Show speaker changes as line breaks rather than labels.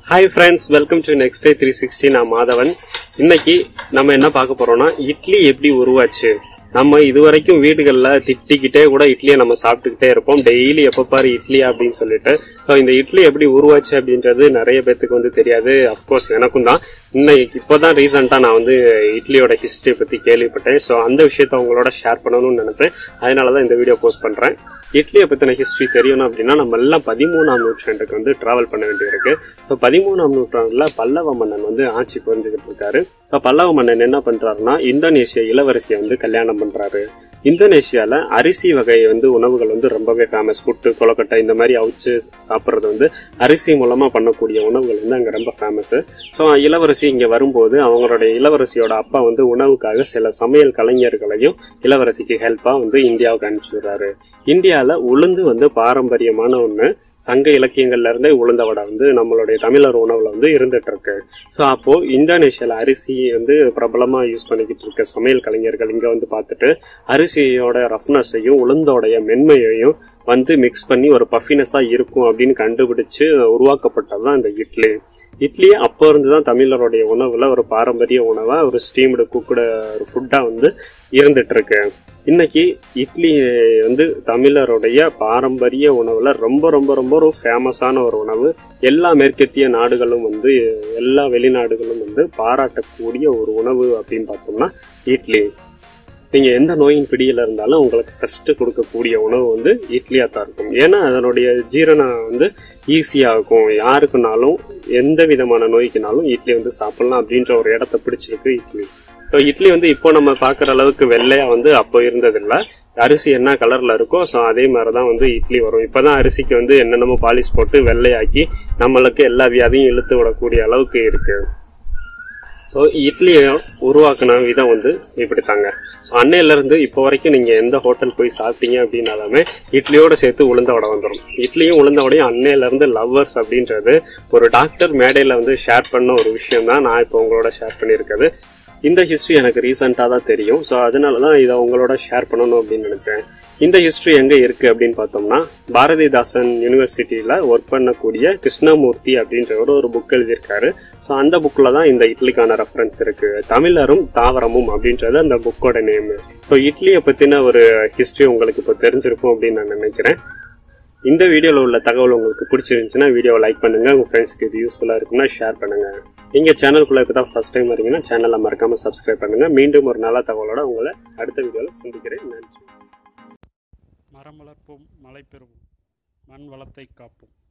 hi friends welcome to next day three sixty நான் மாதவன் இன்னைக்கு நம்ம என்ன பார்க்க போறோம்னா இட்லி எப்படி உருவாச்சு நம்ம இதுவரைக்கும் வீடுகள்ல திட்டிக்கிட்டே கூட இட்லியை நம்ம சாப்பிட்டுக்கிட்டே இருப்போம் டெய்லி எப்ப பாரு இட்லி அப்படின்னு சொல்லிட்டு ஸோ இந்த இட்லி எப்படி உருவாச்சு அப்படின்றது நிறைய பேத்துக்கு வந்து தெரியாது அஃப்கோர்ஸ் எனக்கும் தான் இன்னைக்கு இப்போதான் ரீசெண்டா நான் வந்து இட்லியோட ஹிஸ்டரி பத்தி கேள்விப்பட்டேன் ஸோ அந்த விஷயத்த உங்களோட ஷேர் பண்ணணும்னு நினைச்சேன் அதனால தான் இந்த வீடியோ போஸ்ட் பண்றேன் இட்லியை பத்தின ஹிஸ்டரி தெரியணும் அப்படின்னா நம்ம எல்லாம் பதிமூணாம் நூற்றாண்டுக்கு வந்து டிராவல் பண்ண வேண்டியிருக்கு ஸோ பதிமூணாம் நூற்றாண்டுல பல்லவ மன்னன் வந்து ஆட்சி புரிஞ்சுக்கிட்டு இருக்காரு ஸோ பல்லவ மன்னன் என்ன பண்றாருன்னா இந்தோனேஷிய இளவரசியை வந்து கல்யாணம் பண்றாரு இந்தோனேஷியால அரிசி வகை வந்து உணவுகள் வந்து ரொம்பவே ஃபேமஸ் புட்டு கொலக்கட்டை இந்த மாதிரி அவிச்சு சாப்பிட்றது வந்து அரிசி மூலமா பண்ணக்கூடிய உணவுகள் வந்து அங்க ரொம்ப ஃபேமஸ் ஸோ இளவரசி இங்க வரும்போது அவங்களுடைய இளவரசியோட அப்பா வந்து உணவுக்காக சில சமையல் கலைஞர்களையும் இளவரசிக்கு ஹெல்ப்பா வந்து இந்தியாவுக்கு அனுப்பிச்சுடுறாரு இந்தியால உளுந்து வந்து பாரம்பரியமான ஒண்ணு சங்க இலக்கியங்கள்ல இருந்தே உளுந்த வடை வந்து நம்மளுடைய தமிழர் உணவுல வந்து இருந்துட்டு இருக்கு ஸோ அப்போ இந்தோனேஷியால அரிசி வந்து பிரபலமா யூஸ் பண்ணிக்கிட்டு இருக்க சமையல் கலைஞர்கள் இங்க வந்து பார்த்துட்டு அரிசியோட ரஃப்னஸையும் உளுந்தோடைய மென்மையையும் வந்து மிக்ஸ் பண்ணி ஒரு பஃபினஸா இருக்கும் அப்படின்னு கண்டுபிடிச்சு உருவாக்கப்பட்டதுதான் இந்த இட்லி இட்லி அப்போ இருந்து தான் தமிழருடைய உணவுல ஒரு பாரம்பரிய உணவா ஒரு ஸ்டீம்டு குக்குடு ஒரு ஃபுட்டா வந்து இருந்துட்டு இருக்கு இன்னைக்கு இட்லி வந்து தமிழருடைய பாரம்பரிய உணவுல ரொம்ப ரொம்ப ரொம்ப ஒரு ஃபேமஸான ஒரு உணவு எல்லா மேற்கத்திய நாடுகளும் வந்து எல்லா வெளிநாடுகளும் வந்து பாராட்டக்கூடிய ஒரு உணவு அப்படின்னு பார்த்தோம்னா இட்லி நீங்க எந்த நோயின் பிடியில இருந்தாலும் உங்களுக்கு ஃபர்ஸ்ட் கொடுக்கக்கூடிய உணவு வந்து இட்லியா தான் இருக்கும் ஏன்னா அதனுடைய ஜீரணம் வந்து ஈஸியா இருக்கும் யாருக்குனாலும் எந்த விதமான நோய்க்குனாலும் இட்லி வந்து சாப்பிடலாம் அப்படின்ற ஒரு இடத்த பிடிச்சிருக்கு இட்லி ஸோ இட்லி வந்து இப்போ நம்ம பார்க்குற அளவுக்கு வெள்ளையா வந்து அப்போ இருந்ததில்ல அரிசி என்ன கலர்ல இருக்கோ ஸோ அதே மாதிரி தான் வந்து இட்லி வரும் இப்போதான் அரிசிக்கு வந்து என்னென்னமோ பாலிஷ் போட்டு வெள்ளையாக்கி நம்மளுக்கு எல்லா வியாதியும் இழுத்து விடக்கூடிய அளவுக்கு இருக்கு ஸோ இட்லியை உருவாக்குன விதம் வந்து இப்படித்தாங்க ஸோ அன்னையிலேருந்து இப்போ வரைக்கும் நீங்கள் எந்த ஹோட்டல் போய் சாப்பிட்டீங்க அப்படின்னாலுமே இட்லியோட சேர்த்து உளுந்த வடை வந்துடும் இட்லியும் உளுந்த வடையும் அன்னையிலேருந்து லவ்வர்ஸ் அப்படின்றது ஒரு டாக்டர் மேடையில் வந்து ஷேர் பண்ண ஒரு விஷயம் தான் நான் இப்போ உங்களோட ஷேர் பண்ணியிருக்கிறது இந்த ஹிஸ்ட்ரி எனக்கு ரீசெண்டாக தான் தெரியும் ஸோ அதனால தான் இதை உங்களோட ஷேர் பண்ணணும் அப்படின்னு நினைச்சேன் இந்த ஹிஸ்ட்ரி எங்க இருக்கு அப்படின்னு பார்த்தோம்னா பாரதிதாசன் யூனிவர்சிட்டியில ஒர்க் பண்ணக்கூடிய கிருஷ்ணமூர்த்தி அப்படின்றவர் ஒரு புக் எழுதியிருக்காரு ஸோ அந்த புக்ல தான் இந்த இட்லிக்கான ரெஃபரன்ஸ் இருக்கு தமிழரும் தாவரமும் அப்படின்றது அந்த புக்கோட நேம் ஸோ இட்லியை பத்தின ஒரு ஹிஸ்ட்ரி உங்களுக்கு இப்போ தெரிஞ்சிருக்கும் அப்படின்னு நான் நினைக்கிறேன் இந்த வீடியோவில் உள்ள தகவல் உங்களுக்கு பிடிச்சிருந்துச்சுன்னா வீடியோவை லைக் பண்ணுங்க உங்க ஃப்ரெண்ட்ஸ்க்கு இது யூஸ்ஃபுல்லாக இருக்குன்னா ஷேர் பண்ணுங்க நீங்க சேனலுக்குள்ள இப்போ தான் ஃபர்ஸ்ட் டைம் வரீங்கன்னா சேனலை மறக்காம சப்ஸ்கிரைப் பண்ணுங்க மீண்டும் ஒரு நல்ல தகவலோட உங்களை அடுத்த வீடியோவில் சந்திக்கிறேன் நன்றி
மரம் வளர்ப்போம் மழை பெறுவோம் மண் வளத்தை காப்போம்